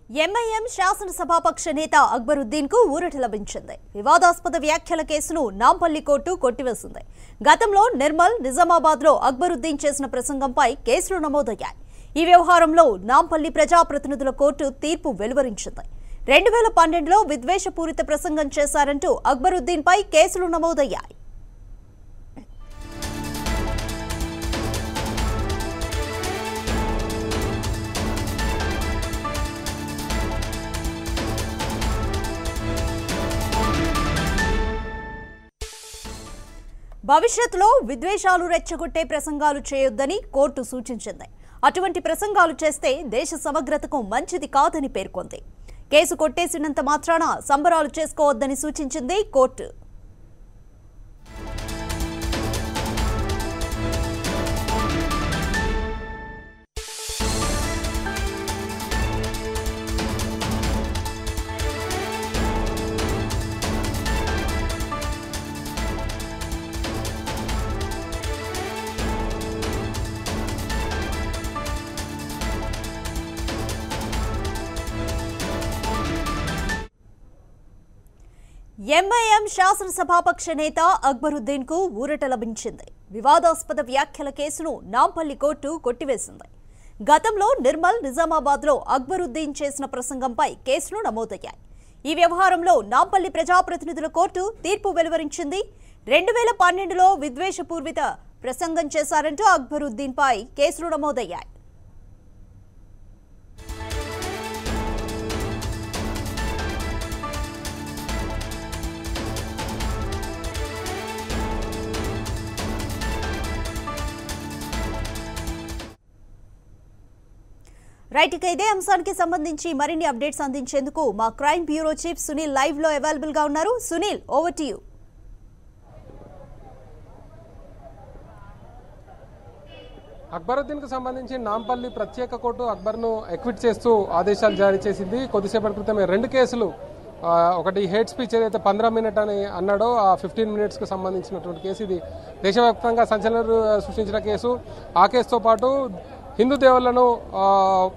MIM శాసనసభాపక్ష నేత అక్బరుద్దీన్ కు ఊరట లభించింది వివాదాస్పద వ్యాఖ్యల కేసును నాంపల్లి కోర్టు కొట్టివేసింది గతంలో నిర్మల్ నిజామాబాద్ లో అక్బరుద్దీన్ చేసిన ప్రసంగంపై కేసులు నమోదయ్యాయి ఈ వ్యవహారంలో నాంపల్లి ప్రజాప్రతినిధుల కోర్టు తీర్పు వెలువరించింది రెండు వేల పన్నెండులో విద్వేషపూరిత ప్రసంగం చేశారంటూ అక్బరుద్దీన్ పై కేసులు నమోదయ్యాయి భవిష్యత్తులో విద్వేషాలు రెచ్చగొట్టే ప్రసంగాలు చేయొద్దని కోర్టు సూచించింది అటువంటి ప్రసంగాలు చేస్తే దేశ సమగ్రతకు మంచిది కాదని పేర్కొంది కేసు కొట్టేసినంత మాత్రాన సంబరాలు చేసుకోవద్దని సూచించింది కోర్టు ఎంఐఎం శాసనసభాపక్ష నేత అక్బరుద్దీన్ కు ఊరట లభించింది వివాదాస్పద వ్యాఖ్యల కేసును నాంపల్లి కోర్టు కొట్టివేసింది గతంలో నిర్మల్ నిజామాబాద్ లో అక్బరుద్దీన్ చేసిన ప్రసంగంపై కేసులు నమోదయ్యాయి ఈ వ్యవహారంలో నాంపల్లి ప్రజాప్రతినిధుల కోర్టు తీర్పు వెలువరించింది రెండు వేల పన్నెండులో విద్వేషపూర్విత ప్రసంగం చేశారంటూ అక్బరుద్దీన్ పై కేసులు నమోదయ్యాయి రైట్ ఇక ఇదే అంశానికి సంబంధించి మరిన్ని అప్డేట్స్ అందించేందుకు మా crime bureau chief Sunil live లో అవైలబుల్ గా ఉన్నారు సునీల్ ఓవర్ టు యూ అక్బరుద్దీన్కు సంబంధించి నాంపల్లి ప్రత్యేక కోర్టు అక్బర్ను ఎక్విట్ చేస్తూ ఆదేశాలు జారీ చేసింది కొద్దిసేపటి క్రితమే రెండు కేసులు ఆ, ఒకటి హేట్ స్పీచ్ ఏదైతే పంద్రా మినిట్ అని అన్నాడో ఆ ఫిఫ్టీన్ మినిట్స్కి సంబంధించినటువంటి కేసు ఇది దేశవ్యాప్తంగా సంచలనం సృష్టించిన కేసు ఆ కేసుతో పాటు హిందూ దేవుళ్లను ఆ,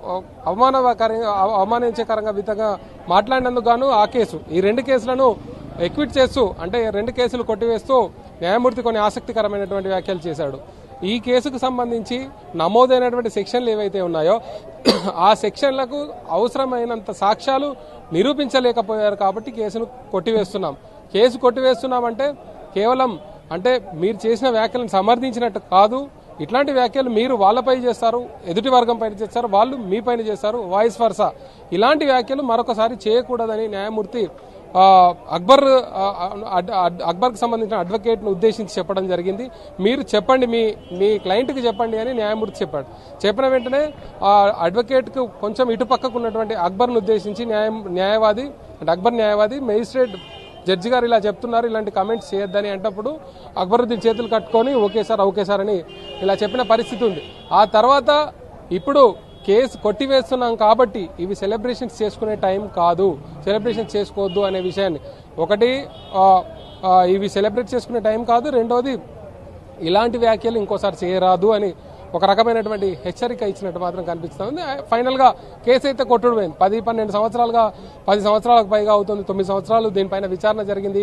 అవమానకరంగా అవమానించేకరంగా విధంగా మాట్లాడినందుకు గాను ఆ కేసు ఈ రెండు కేసులను ఎక్విట్ చేస్తూ అంటే రెండు కేసులు కొట్టివేస్తూ న్యాయమూర్తి కొన్ని ఆసక్తికరమైనటువంటి వ్యాఖ్యలు చేశాడు ఈ కేసుకు సంబంధించి నమోదైనటువంటి సెక్షన్లు ఏవైతే ఉన్నాయో ఆ సెక్షన్లకు అవసరమైనంత సాక్ష్యాలు నిరూపించలేకపోయారు కాబట్టి కేసును కొట్టివేస్తున్నాం కేసు కొట్టివేస్తున్నామంటే కేవలం అంటే మీరు చేసిన వ్యాఖ్యలను సమర్థించినట్టు కాదు ఇట్లాంటి వ్యాఖ్యలు మీరు వాళ్ళపై చేస్తారు ఎదుటి వర్గం పైన చేస్తారు వాళ్ళు మీ పైన చేస్తారు వాయిస్ వర్సా ఇలాంటి వ్యాఖ్యలు మరొకసారి చేయకూడదని న్యాయమూర్తి ఆ, అక్బర్ ఆ, అడ్- అడ్- అక్బర్కి సంబంధించిన అడ్వకేట్ను ఉద్దేశించి చెప్పడం జరిగింది మీరు చెప్పండి మీ మీ క్లయింట్కి చెప్పండి అని న్యాయమూర్తి చెప్పాడు చెప్పిన వెంటనే ఆ అడ్వకేట్కు కొంచెం ఇటుపక్కకు ఉన్నటువంటి అక్బర్ను ఉద్దేశించి న్యాయ న్యాయవాది అంటే అక్బర్ న్యాయవాది మేజిస్ట్రేట్ జడ్జి గారు ఇలా చెప్తున్నారు ఇలాంటి కామెంట్స్ చేయొద్దని అంటప్పుడు అక్బరుద్దీన్ చేతులు కట్టుకొని ఓకే సార్ ఓకే సార్ అని ఇలా చెప్పిన పరిస్థితి ఉంది ఆ తర్వాత ఇప్పుడు కేసు కొట్టివేస్తున్నాం కాబట్టి ఇవి సెలబ్రేషన్స్ చేసుకునే టైం కాదు సెలబ్రేషన్స్ చేసుకోవద్దు అనే విషయాన్ని ఒకటి ఆ, ఆ, ఇవి సెలబ్రేట్ చేసుకునే టైం కాదు రెండోది ఇలాంటి వ్యాఖ్యలు ఇంకోసారి చేయరాదు అని ఒక రకమైనటువంటి హెచ్చరిక ఇచ్చినట్టు మాత్రం కనిపిస్తుంది ఫైనల్ గా కేసు అయితే కొట్టుడు పోయింది పది పన్నెండు సంవత్సరాలుగా పది సంవత్సరాలకు పైగా అవుతుంది తొమ్మిది సంవత్సరాలు దీనిపైన విచారణ జరిగింది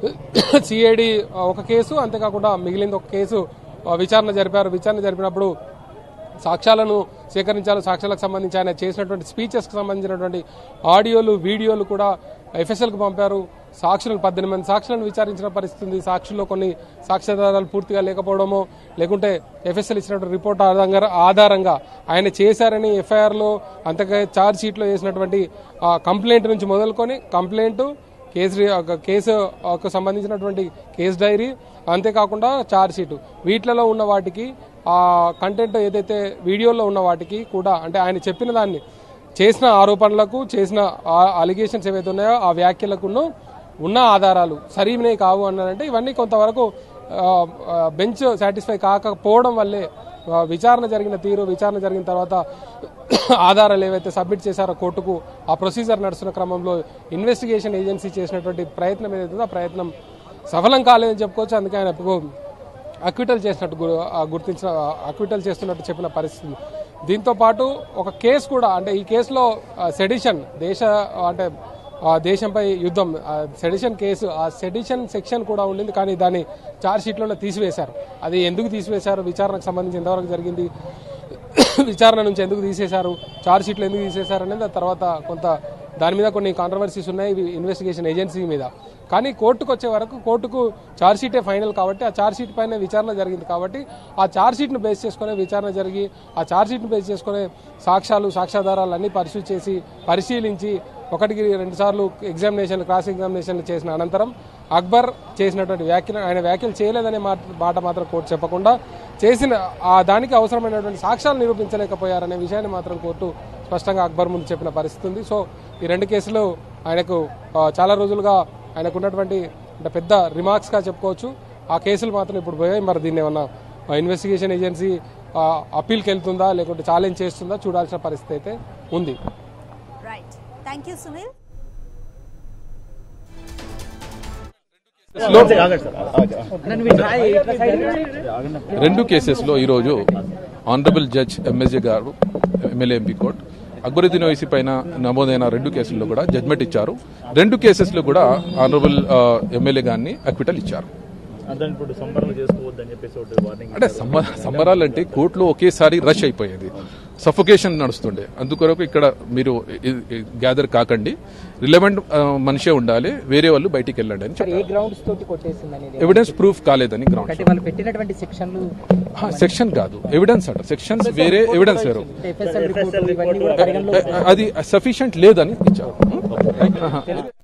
సిఐడి ఒక కేసు అంతేకాకుండా మిగిలింది ఒక కేసు ఆ, విచారణ జరిపారు విచారణ జరిపినప్పుడు సాక్ష్యాలను సేకరించాలి సాక్ష్యాలకు సంబంధించి ఆయన చేసినటువంటి స్పీచెస్కి సంబంధించినటువంటి ఆడియోలు వీడియోలు కూడా ఎఫ్ఎస్ఎల్కి పంపారు సాక్షులను పద్దెనిమిది మంది సాక్షులను విచారించిన పరిస్థితి ఉంది సాక్షుల్లో కొన్ని సాక్ష్యాధారాలు పూర్తిగా లేకపోవడమో లేకుంటే ఎఫ్ఎస్ఎల్ ఇచ్చినటువంటి రిపోర్ట్ ఆధారంగా ఆధారంగా ఆయన చేశారని ఎఫ్ఐఆర్లో అంతగా ఛార్జ్ షీట్లో వేసినటువంటి ఆ, కంప్లైంట్ నుంచి మొదలుకొని కంప్లైంట్ కేసు రి- ఒక కేసు ఒక సంబంధించినటువంటి కేసు డైరీ అంతేకాకుండా ఛార్జ్ షీట్ వీటిలలో ఉన్న వాటికి ఆ కంటెంట్ ఏదైతే వీడియోలో ఉన్న వాటికి కూడా అంటే ఆయన చెప్పిన దాన్ని చేసిన ఆరోపణలకు చేసిన అలిగేషన్స్ ఏవైతే ఉన్నాయో ఆ వ్యాఖ్యలకును ఉన్న ఆధారాలు సరైనవి కావు అన్నారంటే ఇవన్నీ కొంతవరకు బెంచ్ సాటిస్ఫై కాకపోవడం వల్లే ఆ, విచారణ జరిగిన తీరు విచారణ జరిగిన తర్వాత ఆధారాలు ఏవైతే సబ్మిట్ చేశారో కోర్టుకు ఆ ప్రొసీజర్ నడుస్తున్న క్రమంలో ఇన్వెస్టిగేషన్ ఏజెన్సీ చేసినటువంటి ప్రయత్నం ఏదైతే ఉందో ఆ ప్రయత్నం సఫలం కాలేదని చెప్పుకోవచ్చు అందుకే ఆయన అక్విటల్ చేసినట్టు గు- ఆ గుర్తించిన అక్విటల్ చేస్తున్నట్టు చెప్పిన పరిస్థితి దీంతో పాటు ఒక కేసు కూడా అంటే ఈ కేసులో సెడిషన్ దేశ అంటే ఆ దేశంపై యుద్ధం సెడిషన్ కేసు ఆ సెడిషన్ సెక్షన్ కూడా ఉండింది కానీ దాన్ని చార్జ్ షీట్లోనే తీసివేశారు అది ఎందుకు తీసివేశారు విచారణకు సంబంధించి ఎంతవరకు జరిగింది విచారణ నుంచి ఎందుకు తీసేశారు చార్జ్ షీట్లు ఎందుకు తీసేశారు అనేది ఆ తర్వాత కొంత దాని మీద కొన్ని కాంట్రవర్సీస్ ఉన్నాయి ఇవి ఇన్వెస్టిగేషన్ ఏజెన్సీ మీద కానీ కోర్టుకు వచ్చే వరకు కోర్టుకు చార్జ్ షీటే ఫైనల్ కాబట్టి ఆ చార్జ్ షీట్ పైన విచారణ జరిగింది కాబట్టి ఆ చార్జ్ షీట్ను బేస్ చేసుకునే విచారణ జరిగి ఆ చార్జ్ షీట్ను బేస్ చేసుకునే సాక్ష్యాలు సాక్ష్యాధారాలు అన్ని పరిశీలి చేసి పరిశీలించి ఒకటికి రెండు సార్లు ఎగ్జామినేషన్ క్రాస్ ఎగ్జామినేషన్లు చేసిన అనంతరం అక్బర్ చేసినటువంటి వ్యాఖ్యలు ఆయన వ్యాఖ్యలు చేయలేదనే మాట మాట మాత్రం కోర్టు చెప్పకుండా చేసిన ఆ దానికి అవసరమైనటువంటి సాక్ష్యాలు నిరూపించలేకపోయారనే విషయాన్ని మాత్రం కోర్టు స్పష్టంగా అక్బర్ ముందు చెప్పిన పరిస్థితి ఉంది సో ఈ రెండు కేసులు ఆయనకు ఆ, చాలా రోజులుగా ఆయనకు ఉన్నటువంటి అంటే పెద్ద రిమార్క్స్గా చెప్పుకోవచ్చు ఆ కేసులు మాత్రం ఇప్పుడు పోయాయి మరి దీన్ని ఏమన్నా ఇన్వెస్టిగేషన్ ఏజెన్సీ అప్పీల్కి వెళ్తుందా లేకుంటే ఛాలెంజ్ చేస్తుందా చూడాల్సిన పరిస్థితి అయితే ఉంది రైట్ థ్యాంక్ యూ సునీల్ రెండు కేసెస్లో ఈరోజు ఆనరబుల్ జడ్జ్ ఎంఎస్జే గారు MLA MP court Akbaruddin Owaisi పైన నమోదైన రెండు కేసుల్లో కూడా జడ్జ్మెంట్ ఇచ్చారు రెండు కేసెస్లో కూడా ఆనరబుల్ ఎమ్మెల్యే గారిని అక్విటల్ ఇచ్చారు దాన్ని ఇప్పుడు సంబరాలు చేసుకోవద్దని చెప్పేసి ఒకటి వార్నింగ్ అంటే సంబ సంబరాలు అంటే కోర్టులో ఒకేసారి రష్ అయిపోయేది సఫోకేషన్ నడుస్తుండే అందుకొరకు ఇక్కడ మీరు గ్యాదర్ కాకండి రిలవెంట్ మనిషే ఉండాలి వేరే వాళ్ళు బయటికి వెళ్ళండి అని సార్ ఏ గ్రౌండ్స్ తోటి కొట్టేసింది అనేది ఎవిడెన్స్ ప్రూఫ్ కాలేదని గ్రౌండ్ అంటే వాళ్ళు పెట్టినటువంటి సెక్షన్లు సెక్షన్ కాదు ఎవిడెన్స్ అంట సెక్షన్స్ వేరే ఎవిడెన్స్ వేరు ఎఫ్ఎస్ఎల్ రిపోర్ట్ ఇవన్నీ కూడా పరిగణలో అది సఫిషియంట్ లేదని ఇచ్చారు